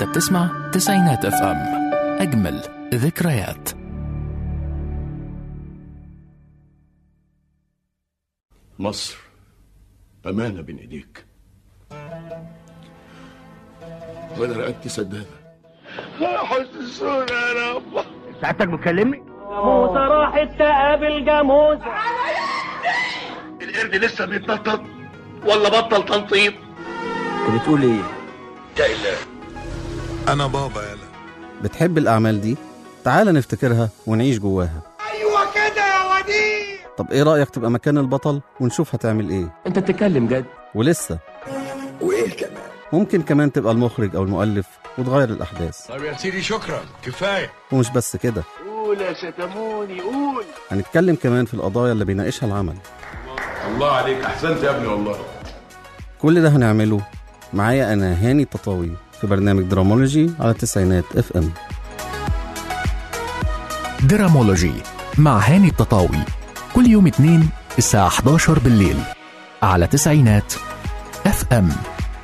انت بتسمع تسعينات اف ام اجمل ذكريات مصر أمانة بين إيديك وأنا رقبتي سدادة حسسونا يا رب ساعتك بتكلمني موسى راحت تقابل جاموس القرد لسه بيتنطط ولا بطل تنطيط انت بتقول ايه يا إله انا بابا يلا بتحب الأعمال دي؟ تعال نفتكرها ونعيش جواها ايوه كده يا وديع طب إيه رأيك تبقى مكان البطل ونشوف هتعمل إيه؟ انت بتتكلم جد ولسه وايه كمان ممكن كمان تبقى المخرج أو المؤلف وتغير الأحداث طب يا سيدي شكرا كفايه ومش بس كده قول يا شتموني قول هنتكلم كمان في القضايا اللي بيناقشها العمل الله عليك أحسنت يا ابني والله كل ده هنعمله معايا أنا هاني تطاوي في برنامج درامولوجي على التسعينات اف ام درامولوجي مع هاني التطاوي كل يوم اثنين الساعة 11 بالليل على تسعينات اف ام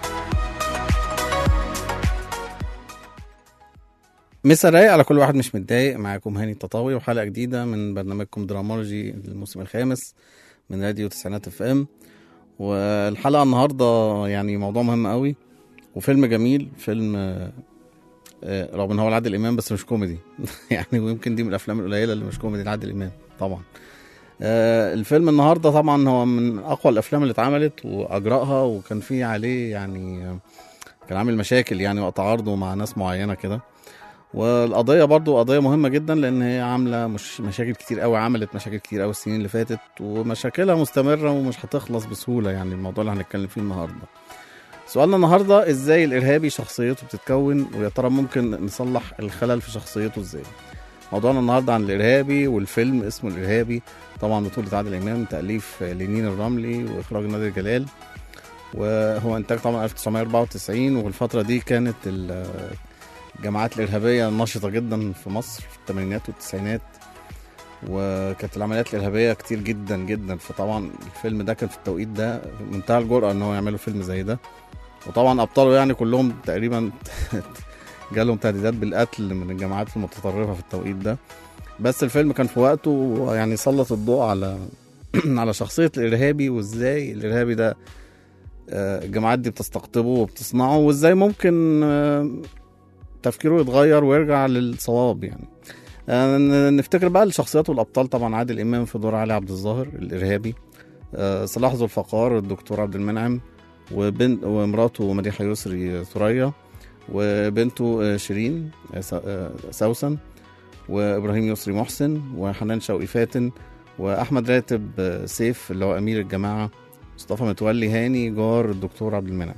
مسا رايق على كل واحد مش متضايق معاكم هاني التطاوي وحلقة جديدة من برنامجكم درامولوجي الموسم الخامس من راديو تسعينات اف ام والحلقة النهاردة يعني موضوع مهم قوي وفيلم جميل فيلم آه، آه، رغم ان هو لعادل امام بس مش كوميدي يعني ويمكن دي من الافلام القليله اللي مش كوميدي لعادل امام طبعا آه، الفيلم النهارده طبعا هو من اقوى الافلام اللي اتعملت واجرائها وكان فيه عليه يعني آه، كان عامل مشاكل يعني وقت عرضه مع ناس معينه كده والقضيه برضو قضيه مهمه جدا لان هي عامله مش مشاكل كتير قوي عملت مشاكل كتير قوي السنين اللي فاتت ومشاكلها مستمره ومش هتخلص بسهوله يعني الموضوع اللي هنتكلم فيه النهارده سؤالنا النهارده ازاي الارهابي شخصيته بتتكون ويا ترى ممكن نصلح الخلل في شخصيته ازاي موضوعنا النهارده عن الارهابي والفيلم اسمه الارهابي طبعا بطولة عادل امام تاليف لينين الرملي واخراج نادر جلال وهو انتاج طبعا 1994 وفي الفتره دي كانت ال- الجماعات الارهابيه نشطه جدا في مصر في الثمانينات والتسعينات وكانت العمليات الارهابيه كتير جدا جدا فطبعا الفيلم ده كان في التوقيت ده منتهى الجرأه ان هو يعملوا فيلم زي ده وطبعا ابطاله يعني كلهم تقريبا جالهم تهديدات بالقتل من الجماعات المتطرفه في التوقيت ده بس الفيلم كان في وقته ويعني سلط الضوء على على شخصيه الارهابي وازاي الارهابي ده آه، الجماعات دي بتستقطبه وبتصنعه وازاي ممكن آه، تفكيره يتغير ويرجع للصواب يعني آه، ن- نفتكر بقى الشخصيات والابطال طبعا عادل امام في دور علي عبد الظاهر الارهابي آه، صلاح ذو الفقار الدكتور عبد المنعم وبنت ومراته مديحه يسري ثريا وبنته آه، شيرين آه، س- آه، سوسن وابراهيم يسري محسن وحنان شوقي فاتن واحمد راتب آه، سيف اللي هو امير الجماعه مصطفى متولي هاني جار الدكتور عبد المنعم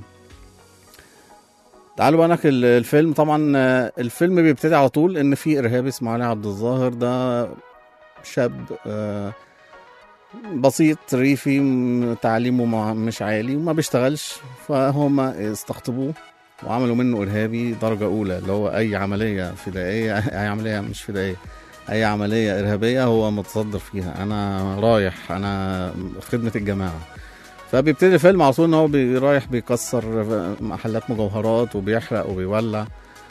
تعالوا بقى ناكل الفيلم طبعا آه، الفيلم بيبتدي على طول ان في ارهابي اسمه علي عبد الظاهر ده شاب آه، بسيط ريفي م- تعليمه مع- مش عالي وما بيشتغلش فهم استقطبوه وعملوا منه ارهابي درجه اولى اللي هو اي عمليه فدائيه اي عمليه مش فدائيه اي عمليه ارهابيه هو متصدر فيها انا رايح انا في خدمه الجماعه فبيبتدي الفيلم على طول ان هو بي- رايح بيكسر محلات مجوهرات وبيحرق وبيولع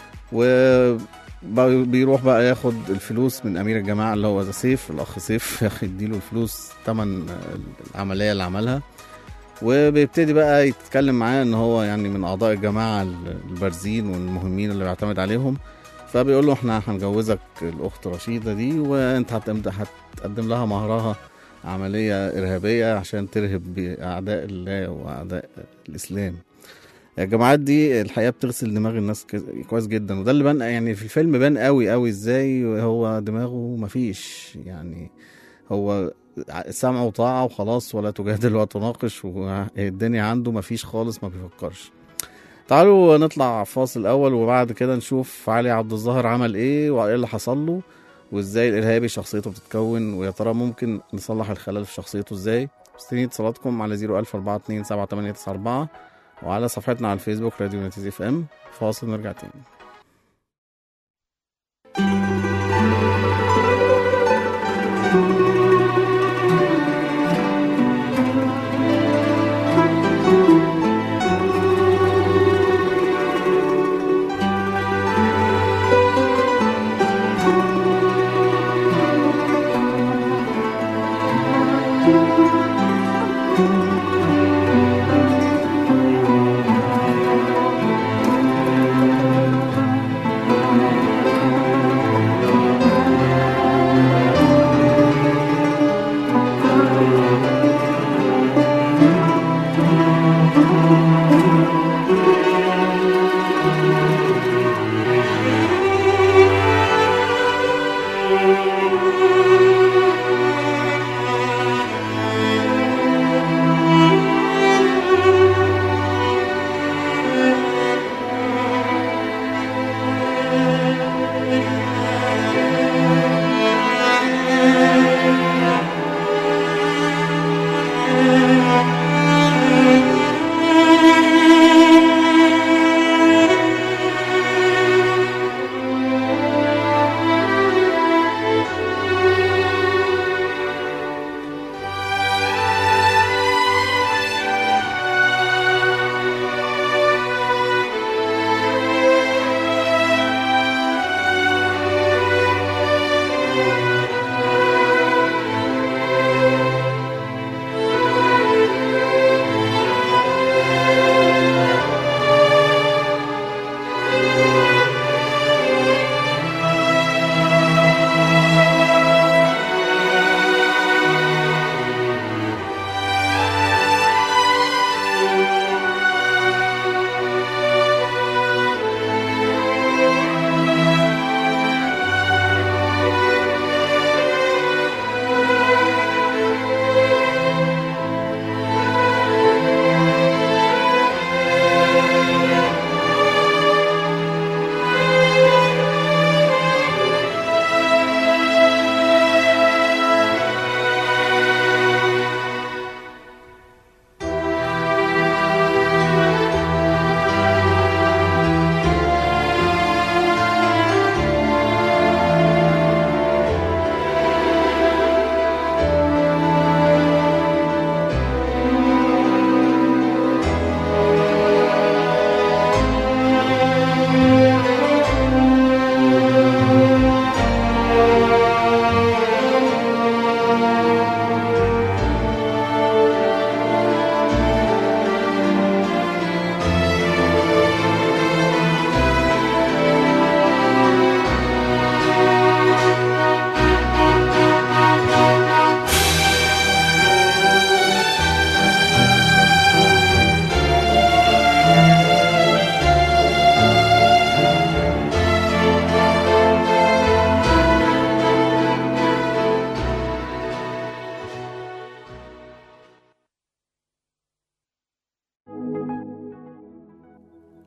وبيروح بقى ياخد الفلوس من امير الجماعه اللي هو سيف الاخ سيف يديله الفلوس تمن العمليه اللي عملها وبيبتدي بقى يتكلم معاه ان هو يعني من اعضاء الجماعه البارزين والمهمين اللي بيعتمد عليهم فبيقول له احنا هنجوزك الاخت رشيده دي وانت هتقدم هتقدم لها مهرها عمليه ارهابيه عشان ترهب باعداء الله واعداء الاسلام الجماعات دي الحقيقه بتغسل دماغ الناس ك- كويس جدا وده اللي بان يعني في الفيلم بان قوي قوي ازاي هو دماغه مفيش يعني هو سمع وطاعة وخلاص ولا تجادل ولا تناقش والدنيا عنده مفيش خالص ما بيفكرش تعالوا نطلع فاصل اول وبعد كده نشوف علي عبد الظاهر عمل ايه وايه اللي حصل له وازاي الارهابي شخصيته بتتكون ويا ترى ممكن نصلح الخلل في شخصيته ازاي مستنيين اتصالاتكم على 01042 وعلى صفحتنا على الفيسبوك راديو نتيز اف ام فاصل نرجع تاني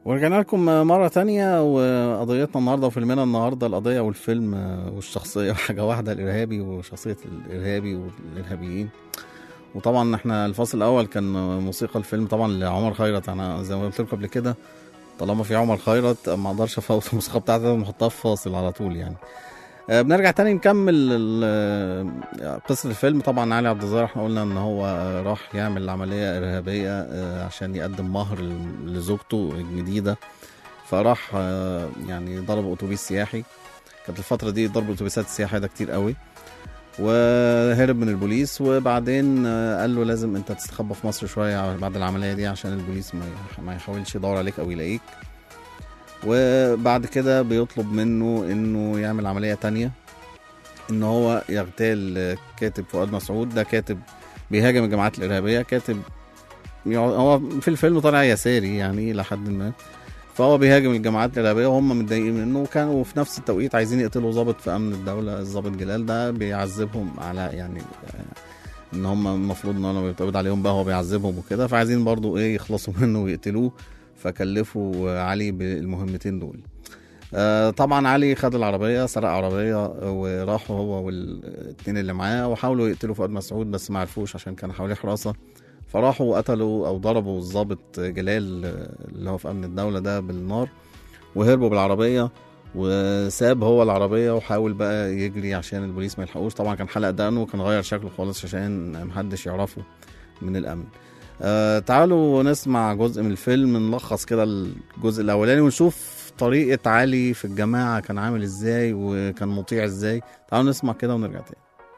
ورجعنا لكم مرة تانية وقضيتنا النهاردة وفيلمنا النهاردة القضية والفيلم والشخصية حاجة واحدة الإرهابي وشخصية الإرهابي والإرهابيين وطبعا احنا الفصل الأول كان موسيقى الفيلم طبعا لعمر خيرت أنا زي ما قلت لكم قبل كده طالما في عمر خيرت ما اقدرش افوت الموسيقى بتاعتي لازم احطها في فاصل على طول يعني آه، بنرجع تاني نكمل ال- آه، قصة الفيلم طبعا علي عبد الظاهر احنا قلنا ان هو آه، راح يعمل عملية ارهابية آه، عشان يقدم مهر ل- لزوجته الجديدة فراح آه، يعني ضرب اتوبيس سياحي كانت الفترة دي ضرب الاتوبيسات السياحية ده كتير قوي وهرب من البوليس وبعدين آه، قال له لازم انت تستخبى في مصر شوية بعد العملية دي عشان البوليس ما يح- ما يحاولش يدور عليك او يلاقيك وبعد كده بيطلب منه انه يعمل عملية تانية ان هو يغتال كاتب فؤاد مسعود ده كاتب بيهاجم الجماعات الارهابية كاتب يع- هو في الفيلم طالع يساري يعني الى حد ما فهو بيهاجم الجماعات الارهابيه وهم متضايقين منه وكانوا في نفس التوقيت عايزين يقتلوا ضابط في امن الدوله الضابط جلال ده بيعذبهم على يعني آه، ان هم المفروض ان انا بيتقبض عليهم بقى هو بيعذبهم وكده فعايزين برضو ايه يخلصوا منه ويقتلوه فكلفوا آه، علي بالمهمتين دول آه، طبعا علي خد العربيه سرق عربيه وراحوا هو والاتنين اللي معاه وحاولوا يقتلوا فؤاد مسعود بس ما عرفوش عشان كان حواليه حراسه فراحوا وقتلوا او ضربوا الضابط جلال آه، اللي هو في امن الدوله ده بالنار وهربوا بالعربيه وساب هو العربيه وحاول بقى يجري عشان البوليس ما يلحقوش طبعا كان حلق دقنه وكان غير شكله خالص عشان محدش يعرفه من الامن آه تعالوا نسمع جزء من الفيلم نلخص كده الجزء الاولاني ونشوف طريقه علي في الجماعه كان عامل ازاي وكان مطيع ازاي تعالوا نسمع كده ونرجع تاني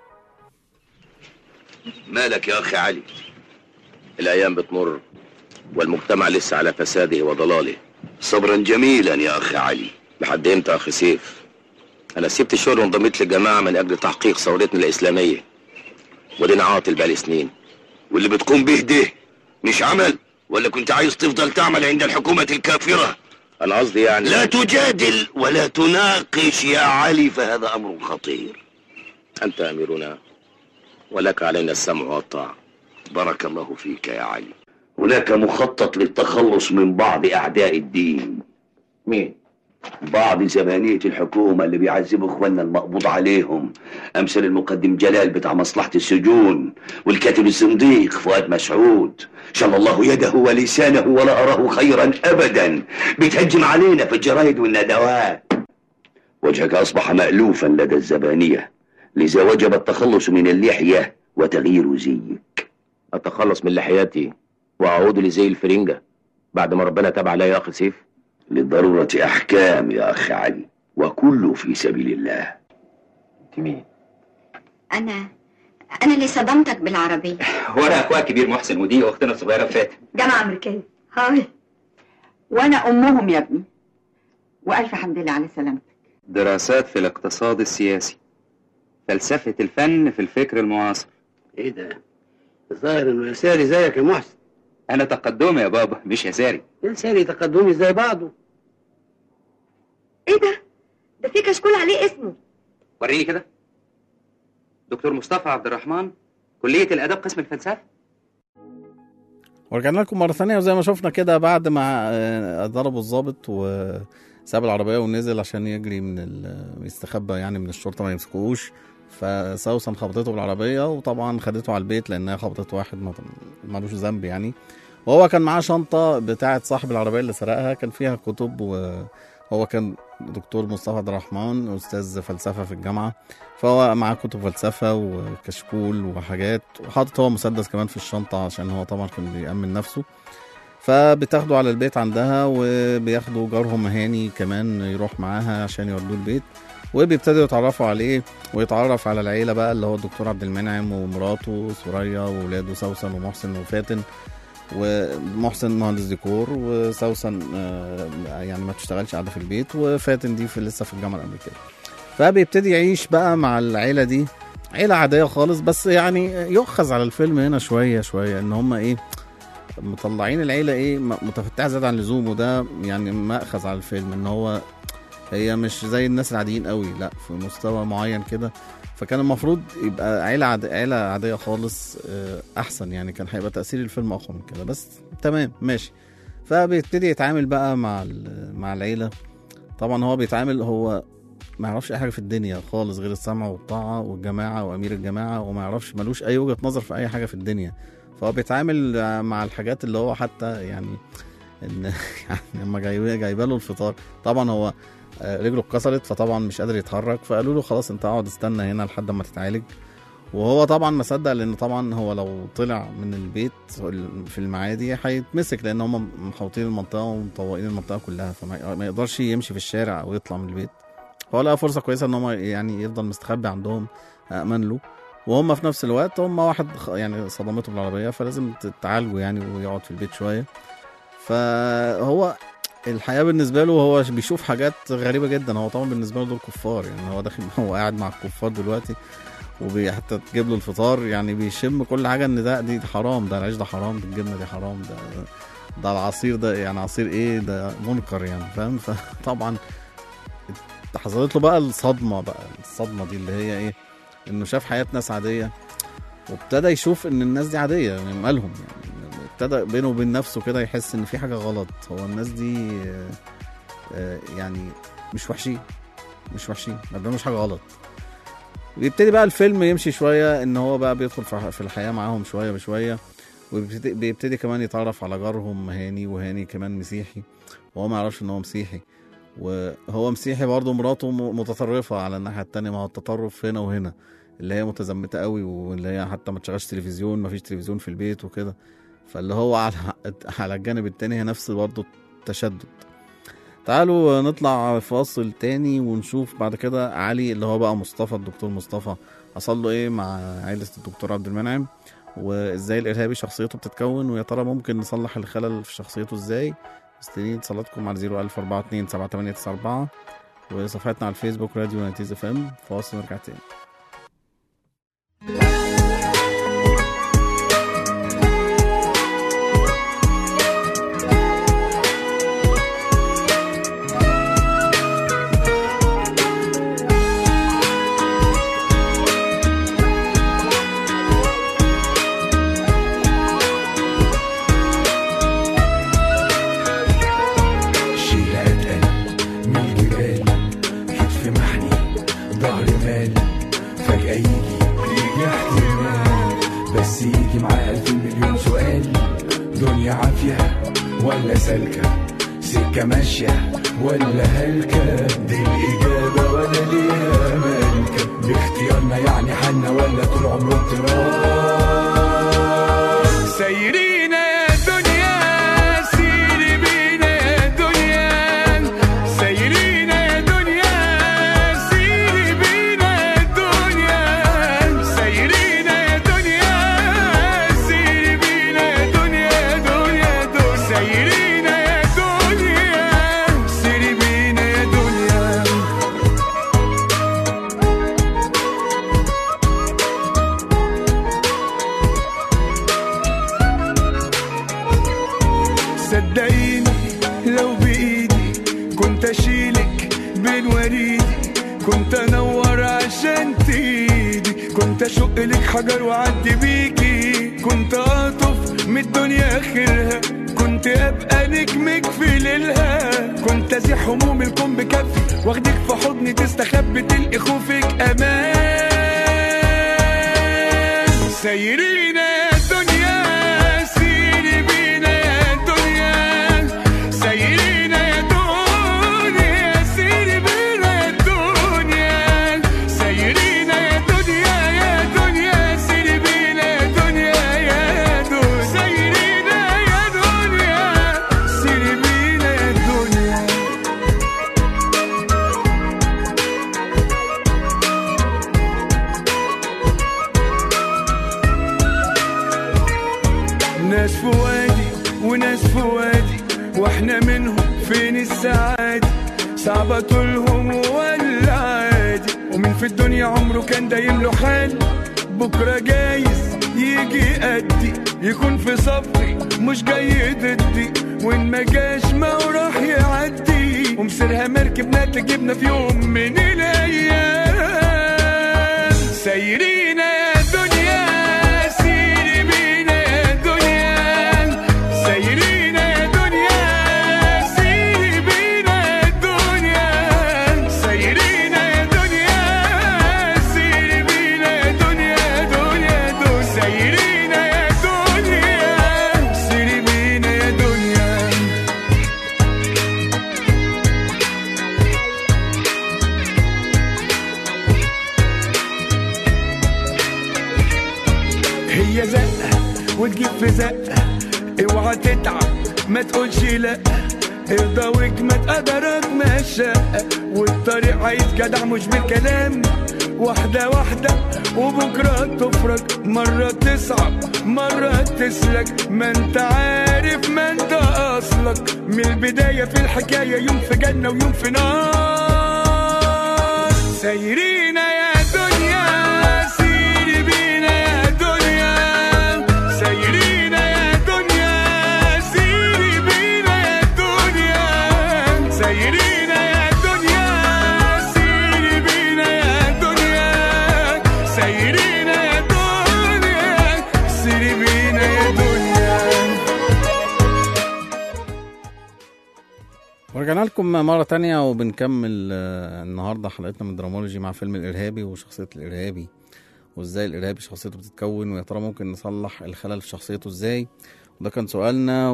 مالك يا اخي علي الايام بتمر والمجتمع لسه على فساده وضلاله صبرا جميلا يا اخي علي لحد امتى يا اخي سيف انا سبت الشغل وانضميت للجماعه من اجل تحقيق ثورتنا الاسلاميه ودينا عاطل بقالي سنين واللي بتقوم به ده مش عمل ولا كنت عايز تفضل تعمل عند الحكومه الكافره انا قصدي يعني لا تجادل ولا تناقش يا علي فهذا امر خطير انت اميرنا ولك علينا السمع والطاعة بارك الله فيك يا علي هناك مخطط للتخلص من بعض أعداء الدين مين؟ بعض زبانية الحكومة اللي بيعذبوا اخواننا المقبوض عليهم امثال المقدم جلال بتاع مصلحة السجون والكاتب الزنديق فؤاد مسعود شل الله يده ولسانه ولا أراه خيرا أبدا بتهجم علينا في الجرايد والندوات وجهك أصبح مألوفا لدى الزبانية لذا وجب التخلص من اللحية وتغيير زيك اتخلص من لحياتي واعود لزي الفرنجة بعد ما ربنا تاب عليا يا اخي سيف للضرورة أحكام يا أخي علي وكله في سبيل الله انت مين أنا أنا اللي صدمتك بالعربية وانا اخويا الكبير محسن ودي اختنا الصغيره فاتن جامعة أمريكية هاي وانا امهم يا ابني والف حمد لله على سلامتك دراسات في الاقتصاد السياسي فلسفه الفن في الفكر المعاصر ايه ده؟ الظاهر انه يساري زيك يا محسن انا تقدمي يا بابا مش يساري يساري تقدمي زي بعضه إيه ده؟ ده في كشكول عليه اسمه وريني كده دكتور مصطفى عبد الرحمن كليه الاداب قسم الفلسفه ورجعنا لكم مرة ثانية وزي ما شفنا كده بعد ما آه، ضربوا الضابط وساب العربية ونزل عشان يجري من ال- يستخبى يعني من الشرطة ما يمسكوهوش فسوسن خبطته بالعربية وطبعا خدته على البيت لأنها خبطت واحد ما- ملوش ذنب يعني وهو كان معاه شنطة بتاعة صاحب العربية اللي سرقها كان فيها كتب وهو كان دكتور مصطفى عبد الرحمن أستاذ فلسفة في الجامعة فهو معاه كتب فلسفة وكشكول وحاجات وحاطط هو مسدس كمان في الشنطة عشان هو طبعا كان بيأمن نفسه فبتاخده على البيت عندها وبياخدوا جارهم مهاني كمان يروح معاها عشان يودوه البيت وبيبتدوا يتعرفوا عليه ويتعرف على العيلة بقى اللي هو الدكتور عبد المنعم ومراته سوريا وولاده سوسن ومحسن وفاتن ومحسن مهندس ديكور وسوسن آه، يعني ما بتشتغلش قاعدة في البيت وفاتن دي في لسه في الجامعة الأمريكية فبيبتدي يعيش بقى مع العيلة دي عيلة عادية خالص بس يعني يؤخذ على الفيلم هنا شوية شوية ان هم ايه مطلعين العيلة ايه م- متفتحة زيادة عن اللزوم وده يعني مأخذ على الفيلم ان هو هي مش زي الناس العاديين قوي لا في مستوى معين كده فكان المفروض يبقى عيلة عاد... عيلة عادية خالص آه، أحسن يعني كان هيبقى تأثير الفيلم أقوى من كده بس تمام ماشي فبيبتدي يتعامل بقى مع ال- مع العيله طبعا هو بيتعامل هو ما يعرفش اي حاجه في الدنيا خالص غير السمع والطاعه والجماعه وامير الجماعه وما يعرفش ملوش اي وجهه نظر في اي حاجه في الدنيا فهو بيتعامل مع الحاجات اللي هو حتى يعني ان يعني لما جايبه جايبه له الفطار طبعا هو آه، رجله اتكسرت فطبعا مش قادر يتحرك فقالوا له خلاص انت اقعد استنى هنا لحد ما تتعالج وهو طبعا ما صدق لان طبعا هو لو طلع من البيت في المعادي هيتمسك لان هم محوطين المنطقه ومطوقين المنطقه كلها فما ما يقدرش يمشي في الشارع او يطلع من البيت هو لقى فرصه كويسه ان هم يعني يفضل مستخبي عندهم امن له وهم في نفس الوقت هم واحد خ- يعني صدمته بالعربيه فلازم تعالجوا يعني ويقعد في البيت شويه فهو الحياه بالنسبه له هو بيشوف حاجات غريبه جدا هو طبعا بالنسبه له دول كفار يعني هو داخل هو قاعد مع الكفار دلوقتي وحتى تجيب له الفطار يعني بيشم كل حاجه ان ده دي حرام ده العيش ده حرام ده الجبنه دي حرام ده ده العصير ده يعني عصير ايه ده منكر يعني فاهم فطبعا حصلت له بقى الصدمه بقى الصدمه دي اللي هي ايه انه شاف حياه ناس عاديه وابتدى يشوف ان الناس دي عاديه يعني مالهم يعني ابتدى بينه وبين نفسه كده يحس ان في حاجه غلط هو الناس دي آه، آه، يعني مش وحشين مش وحشين ما بيعملوش حاجه غلط بيبتدي بقى الفيلم يمشي شويه ان هو بقى بيدخل في في الحياه معاهم شويه بشويه وبيبتدي بيبتدي كمان يتعرف على جارهم هاني وهاني كمان مسيحي وهو ما يعرفش ان هو مسيحي وهو مسيحي برضه مراته م- متطرفه على الناحيه التانية ما هو التطرف هنا وهنا اللي هي متزمته قوي واللي هي حتى ما تشغلش تلفزيون ما فيش تلفزيون في البيت وكده فاللي هو على على الجانب التاني هي نفس برضه التشدد تعالوا نطلع فاصل تاني ونشوف بعد كده علي اللي هو بقى مصطفى الدكتور مصطفى حصل له ايه مع عائلة الدكتور عبد المنعم وازاي الارهابي شخصيته بتتكون ويا ترى ممكن نصلح الخلل في شخصيته ازاي مستنيين اتصالاتكم على 01042 7894 وصفحتنا على الفيسبوك راديو نايتيز اف ام فاصل نرجع تاني شيل اتقل من الجبال كتف محني ظهر مال فجأة يجي يجي احتمال بس يجي معاه ألف مليون سؤال دنيا عافية ولا سالكة سكة ماشية ولا هلكة دي الإجابة ولا ليها مالكة باختيارنا يعني حنا ولا طول عمره اضطراب سايرين يا دنيا سيري بينا يا دنيا سايرين يا دنيا سيري بينا يا دنيا سايرين يا دنيا سيري بينا يا دنيا يا دنيا دنيا سايرين يا دنيا سيري بينا يا دنيا صدقيني لو بايدي كنت اشيلك بين وريدي كنت انور عشان تيدي كنت اشق لك حجر واعدي بيكي كنت اطف من الدنيا اخرها كنت ابقى نجمك في ليلها كنت ازيح هموم الكون بكفي واخدك في حضني تستخبي تلقي خوفك امان سايرين يا دنيا سيري بينا يا دنيا سايرين يا دنيا سيري بينا يا دنيا سايرين يا دنيا يا دنيا سيري بينا يا دنيا يا دنيا سايرين يا دنيا سيري بينا يا دنيا ناس في وادي وناس في وادي واحنا منهم فين السعادة صعبة طولهم ولا عادي ومين في الدنيا عمره كان دايم له حال بكرة جايز يجي قدي يكون في صفي مش جاي ضدي وان ما جاش ما هو راح يعدي ومسيرها مركبنا تجيبنا في يوم من الايام سايرين يا دنيا سيري بينا يا دنيا سايرين يا دنيا هي زقة وتجيب في زقة اوعى تتعب ما تقولش لا ارضى واجمد قدرك ما الشقة والطريق عايز جدع مش بالكلام واحدة واحدة وبكرة تفرج مرة تصعب مرة تسلك ما انت عارف ما انت اصلك من البداية في الحكاية يوم في جنة ويوم في نار سايرين يا دنيا سيري بينا يا دنيا سايرين يا دنيا سيري بينا يا دنيا سايرين يا دنيا سيري بينا يا دنيا سايرين يا دنيا سيري بينا يا دنيا ورجعنا لكم مرة تانية وبنكمل آه، النهاردة حلقتنا من درامولوجي مع فيلم الإرهابي وشخصية الإرهابي وإزاي الإرهابي شخصيته بتتكون ويا ترى ممكن نصلح الخلل في شخصيته إزاي وده كان سؤالنا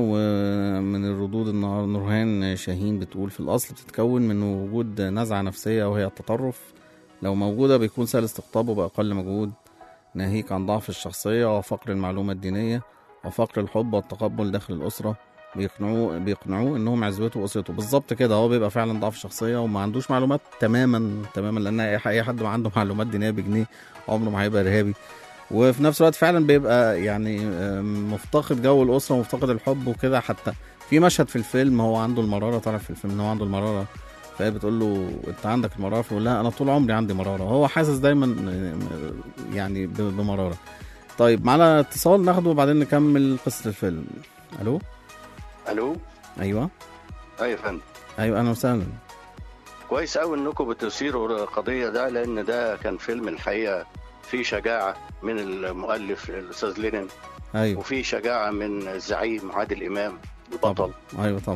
ومن الردود النهار نورهان شاهين بتقول في الأصل بتتكون من وجود نزعة نفسية وهي التطرف لو موجودة بيكون سهل استقطابه بأقل مجهود ناهيك عن ضعف الشخصية وفقر المعلومة الدينية وفقر الحب والتقبل داخل الأسرة بيقنعوه بيقنعوه انهم عزوته واسرته بالظبط كده هو بيبقى فعلا ضعف شخصيه وما عندوش معلومات تماما تماما لان اي ح- أي حد ما عنده معلومات دينيه بجنيه عمره ما هيبقى ارهابي وفي نفس الوقت فعلا بيبقى يعني آم، مفتقد جو الاسره ومفتقد الحب وكده حتى في مشهد في الفيلم هو عنده المراره طالع في الفيلم ان هو عنده المراره فهي بتقول له انت عندك المراره فيقول لها انا طول عمري عندي مراره هو حاسس دايما آه، يعني ب- بمراره طيب معانا اتصال ناخده وبعدين نكمل قصه الفيلم الو الو ايوه ايوه يا فندم ايوه اهلا وسهلا كويس قوي انكم بتثيروا القضيه ده لان ده كان فيلم الحقيقه فيه شجاعه من المؤلف الاستاذ لينين ايوه وفيه شجاعه من الزعيم عادل امام البطل ايوه طبعا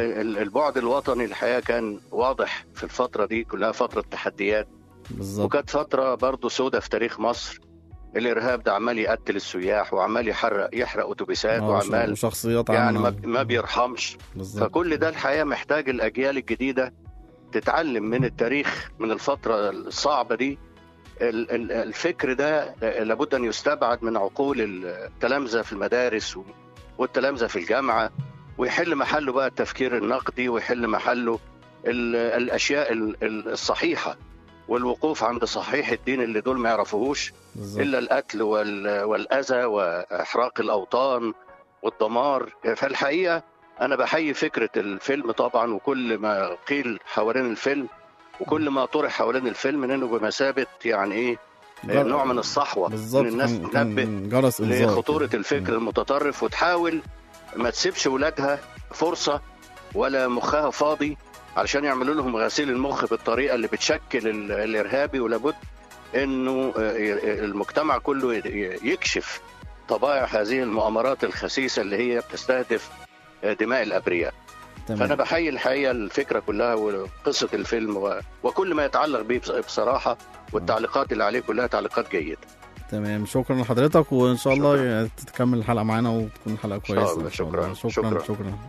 والبعد الوطني الحقيقه كان واضح في الفتره دي كلها فتره تحديات بالظبط وكانت فتره برضه سودة في تاريخ مصر الارهاب ده عمال يقتل السياح وعمال يحرق يحرق اتوبيسات آه، وعمال وشخصيات يعني عامة. ما ما بيرحمش بالظبط فكل ده الحقيقه محتاج الاجيال الجديده تتعلم من التاريخ من الفتره الصعبه دي ال- ال- الفكر ده لابد ان يستبعد من عقول التلامذه في المدارس و- والتلامذه في الجامعه ويحل محله بقى التفكير النقدي ويحل محله ال- الاشياء ال- ال- الصحيحه والوقوف عند صحيح الدين اللي دول ما يعرفوهوش بالظبط. الا القتل وال- والاذى واحراق الاوطان والدمار فالحقيقه انا بحيي فكره الفيلم طبعا وكل ما قيل حوالين الفيلم وكل ما طرح حوالين الفيلم انه بمثابه يعني ايه جر- نوع من الصحوه بالظبط ان الناس كان- كان تنبه جرس انذار لخطوره الفكر المتطرف وتحاول ما تسيبش ولادها فرصه ولا مخها فاضي علشان يعملوا لهم غسيل المخ بالطريقه اللي بتشكل ال- الارهابي ولابد انه آه، المجتمع كله ي- يكشف طبائع هذه المؤامرات الخسيسه اللي هي بتستهدف آه، دماء الابرياء تمام. فانا بحيي الحقيقه الفكره كلها وقصه الفيلم و... وكل ما يتعلق به بص- بصراحه والتعليقات اللي عليه كلها تعليقات جيده تمام شكرا لحضرتك وان شاء الله يعني تكمل الحلقه معانا وتكون حلقه شاء كويسه الله. إن شاء شكراً. الله. شكرا شكراً. شكرا, شكرا.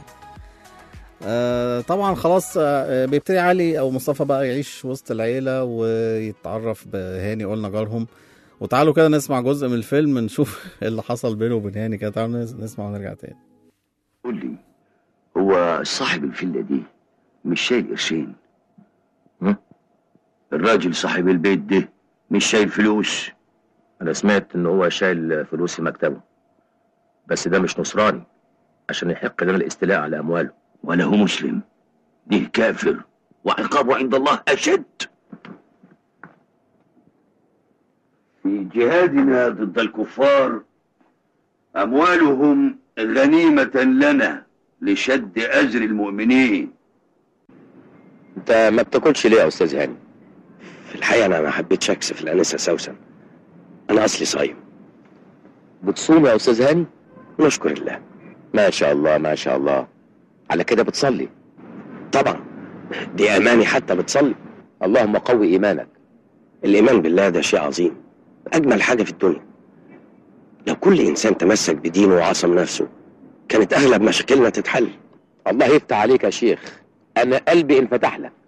آه طبعا خلاص آه بيبتدي علي او مصطفى بقى يعيش وسط العيله ويتعرف بهاني قلنا جارهم وتعالوا كده نسمع جزء من الفيلم نشوف ايه اللي حصل بينه وبين هاني كده تعالوا نس- نسمع ونرجع تاني قول لي هو صاحب الفيلا دي مش شايل قرشين ها؟ الراجل صاحب البيت ده مش شايل فلوس انا سمعت ان هو شايل فلوس في مكتبه بس ده مش نصراني عشان يحق لنا الاستيلاء على امواله ولا هو مسلم ده كافر وعقابه عند الله أشد في جهادنا ضد الكفار أموالهم غنيمة لنا لشد أزر المؤمنين انت ما بتاكلش ليه يا استاذ هاني في الحقيقه انا ما حبيتش اكسف الانسه سوسن انا اصلي صايم بتصوم يا استاذ هاني نشكر الله ما شاء الله ما شاء الله على كده بتصلي طبعا دي اماني حتى بتصلي اللهم قوي ايمانك الايمان بالله ده شيء عظيم اجمل حاجه في الدنيا لو كل انسان تمسك بدينه وعصم نفسه كانت اغلب مشاكلنا تتحل الله يفتح عليك يا شيخ انا قلبي انفتح لك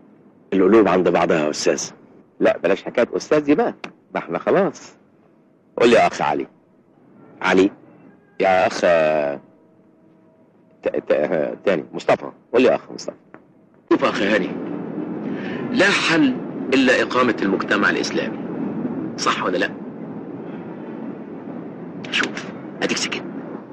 القلوب عند بعضها يا استاذ لا بلاش حكايه استاذ دي بقى ما احنا خلاص قول لي يا اخ علي علي يا اخ ت... ت... تاني مصطفى قول لي يا اخ مصطفى شوف يا اخي هاني لا حل الا اقامه المجتمع الاسلامي صح ولا لا شوف اديك سكت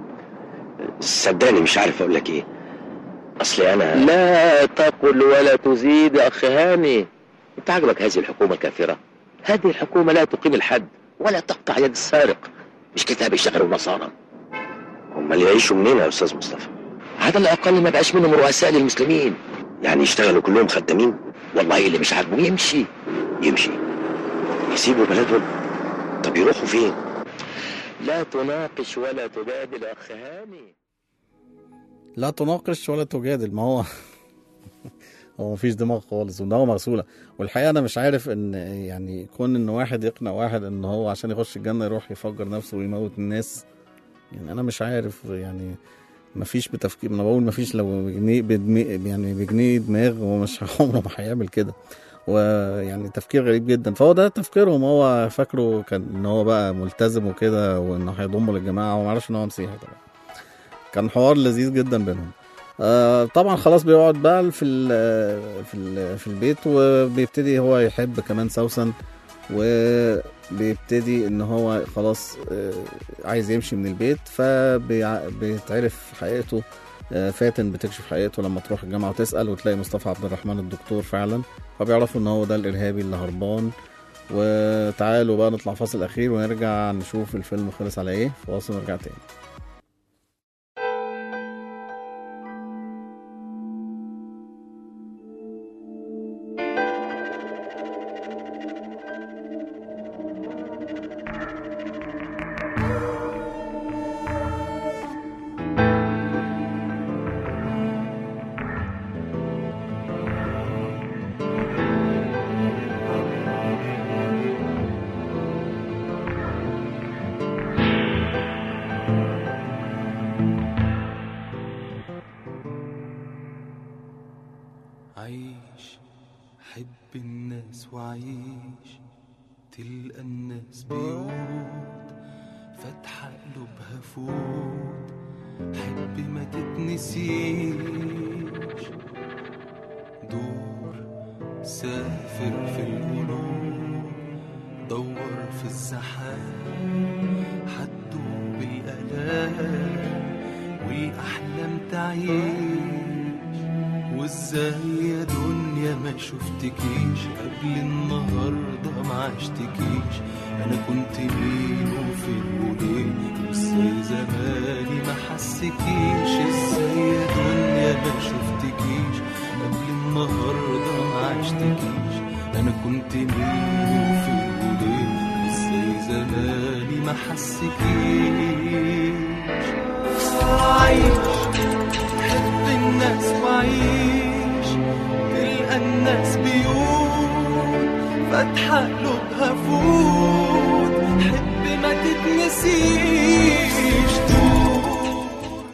صدقني مش عارف اقول لك ايه اصلي انا لا تقل ولا تزيد يا اخ هاني انت عجبك هذه الحكومه الكافره هذه الحكومه لا تقيم الحد ولا تقطع يد السارق مش كتاب الشغل ونصارى امال يعيشوا منين يا استاذ مصطفى على الاقل ما بقاش منهم رؤساء للمسلمين يعني يشتغلوا كلهم خدامين والله اللي مش عاجبه يمشي يمشي يسيبوا بلدهم طب يروحوا فين لا تناقش ولا تجادل يا اخ هاني لا تناقش ولا تجادل ما هو هو مفيش دماغ خالص ودماغه مغسوله والحقيقه انا مش عارف ان يعني كون ان واحد يقنع واحد ان هو عشان يخش الجنه يروح يفجر نفسه ويموت الناس يعني انا مش عارف يعني مفيش بتفكير انا بقول مفيش لو بجنيه بدمي يعني بجنيه دماغ هو مش عمره ما هيعمل كده ويعني تفكير غريب جدا فهو ده تفكيرهم هو فاكره كان ان هو بقى ملتزم وكده وانه هيضمه للجماعه وما عرفش ان هو مسيحي طبعا كان حوار لذيذ جدا بينهم آه طبعا خلاص بيقعد بقى في ال في ال في البيت وبيبتدي هو يحب كمان سوسن وبيبتدي ان هو خلاص آه عايز يمشي من البيت فبيتعرف حقيقته آه فاتن بتكشف حقيقته لما تروح الجامعه وتسال وتلاقي مصطفى عبد الرحمن الدكتور فعلا فبيعرفوا ان هو ده الارهابي اللي هربان وتعالوا بقى نطلع فاصل اخير ونرجع نشوف الفيلم خلص على ايه فاصل ونرجع تاني عيش حب الناس وعيش تلقى الناس بيوت فاتحة قلوبها فوت حب ما تتنسيش دور سافر في القلوب دور في الزحام حدوا بالآلام والأحلام تعيش وازاي يا دنيا ما شفتكيش قبل النهارده ما عشتكيش انا كنت مين وفين وليه وازاي زماني ما حسكيش ازاي يا دنيا ما شفتكيش قبل النهارده ما عشتكيش انا كنت مين وفين وليه وازاي زماني ما حسكيش عايش حب الناس وعيش تلقى الناس بيوت فاتحة قلوبها فوت حب ما تتنسيش دور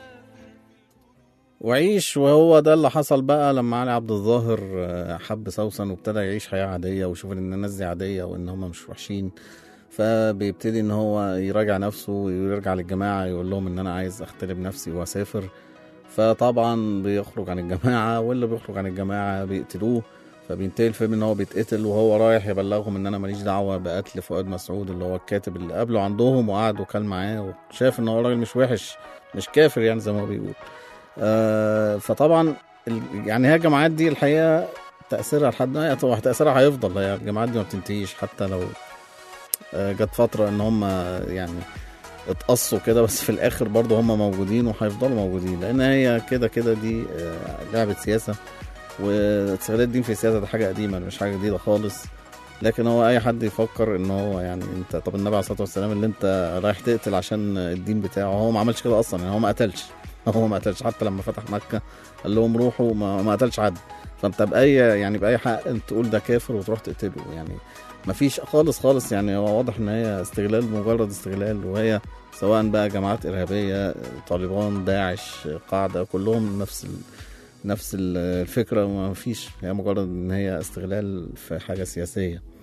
وعيش وهو ده اللي حصل بقى لما علي عبد الظاهر آه، حب سوسن وابتدى يعيش حياة عادية ويشوف ان الناس دي عادية وان هم مش وحشين فبيبتدي ان هو يراجع نفسه ويرجع للجماعة يقول لهم ان انا عايز اختلي نفسي واسافر فطبعا بيخرج عن الجماعة واللي بيخرج عن الجماعة بيقتلوه فبينتهي الفيلم ان هو بيتقتل وهو رايح يبلغهم ان انا ماليش دعوة بقتل فؤاد مسعود اللي هو الكاتب اللي قابله عندهم وقعد وكل معاه وشاف ان هو راجل مش وحش مش كافر يعني زي ما هو بيقول آه فطبعا ال- يعني هي الجامعات دي الحقيقه تاثيرها لحد ما طبعا تاثيرها هيفضل هي الجامعات دي ما بتنتهيش حتى لو آه جت فتره ان هم يعني اتقصوا كده بس في الاخر برضه هم موجودين وهيفضلوا موجودين لان هي كده كده دي آه لعبه سياسه واستغلال الدين في السياسه ده حاجه قديمه مش حاجه جديده خالص لكن هو اي حد يفكر ان هو يعني انت طب النبي عليه الصلاه والسلام اللي انت رايح تقتل عشان الدين بتاعه هو ما عملش كده اصلا يعني هو ما قتلش هو ما قتلش حتى لما فتح مكه قال لهم روحوا ما, ما قتلش حد فانت باي يعني باي حق انت تقول ده كافر وتروح تقتله يعني ما فيش خالص خالص يعني هو واضح ان هي استغلال مجرد استغلال وهي سواء بقى جماعات ارهابيه طالبان داعش قاعده كلهم نفس ال... نفس ال- الفكره وما فيش هي مجرد ان هي استغلال في حاجه سياسيه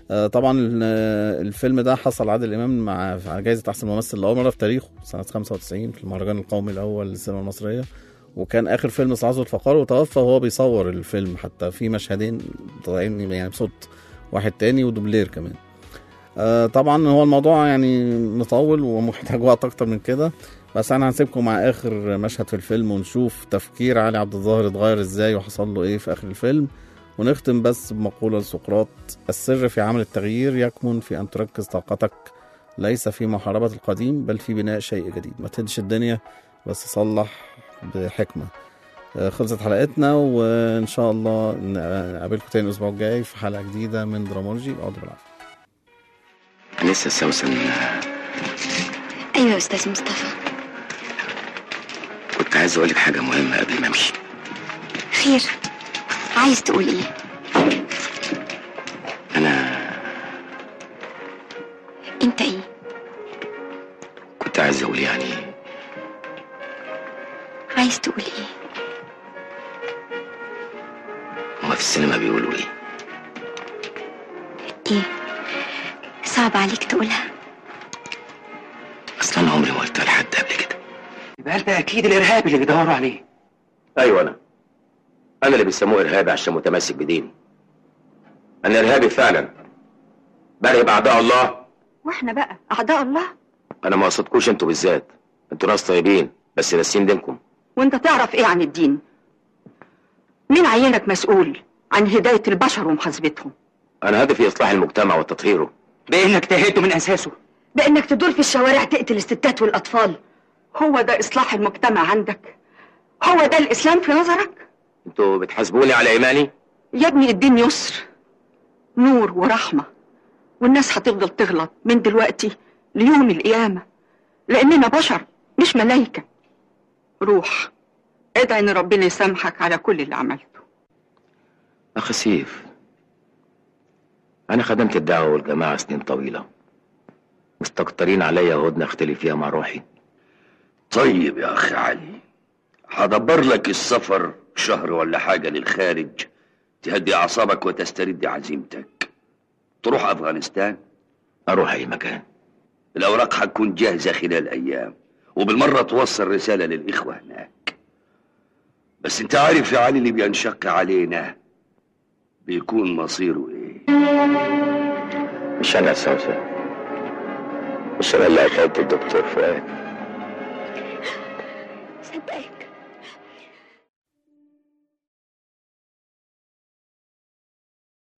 آه، طبعا ال- آه، الفيلم ده حصل عادل امام مع على جائزه احسن ممثل لاول مره في تاريخه سنه 95 في المهرجان القومي الاول للسينما المصريه وكان اخر فيلم صعصه الفقار وتوفى وهو بيصور الفيلم حتى في مشهدين طالعين يعني بصوت واحد تاني ودوبلير كمان آه، طبعا هو الموضوع يعني مطول ومحتاج وقت اكتر من كده بس انا هنسيبكم مع اخر مشهد في الفيلم ونشوف تفكير علي عبد الظاهر اتغير ازاي وحصل له ايه في اخر الفيلم ونختم بس بمقولة لسقراط السر في عمل التغيير يكمن في أن تركز طاقتك ليس في محاربة القديم بل في بناء شيء جديد ما تهدش الدنيا بس صلح بحكمة آه، خلصت حلقتنا وإن شاء الله نقابلكم تاني الأسبوع الجاي في حلقة جديدة من درامولوجي اقعدوا بالعافية لسه سوسن ايوه يا استاذ مصطفى كنت عايز اقول لك حاجه مهمه قبل ما امشي خير عايز تقول ايه انا انت ايه كنت عايز اقول يعني عايز تقول ايه هما في السينما بيقولوا ايه ايه صعب عليك تقولها اصلا عمري ما قلتها لحد قبل كده يبقى انت اكيد الارهابي اللي بيدوروا عليه ايوه انا انا اللي بيسموه ارهابي عشان متمسك بديني انا ارهابي فعلا برهب اعداء الله واحنا بقى اعداء الله انا ما قصدكوش انتوا بالذات انتوا ناس طيبين بس ناسين دينكم وانت تعرف ايه عن الدين مين عينك مسؤول عن هداية البشر ومحاسبتهم انا هدفي اصلاح المجتمع وتطهيره بانك تهده من اساسه بانك تدور في الشوارع تقتل الستات والاطفال هو ده اصلاح المجتمع عندك هو ده الاسلام في نظرك انتوا بتحاسبوني على ايماني يا ابني الدين يسر نور ورحمة والناس هتفضل تغلط من دلوقتي ليوم القيامة لأننا بشر مش ملايكة روح ادعي ان ربنا يسامحك على كل اللي عملته اخ سيف انا خدمت الدعوه والجماعه سنين طويله مستكترين عليا هدنه اختلف فيها مع روحي طيب يا اخي علي هدبر لك السفر شهر ولا حاجة للخارج تهدي أعصابك وتسترد عزيمتك تروح أفغانستان أروح أي مكان الأوراق هتكون جاهزة خلال أيام وبالمرة توصل رسالة للإخوة هناك بس أنت عارف يا علي اللي بينشق علينا بيكون مصيره إيه مش انا سوسن مش انا اللي قتلت الدكتور فؤاد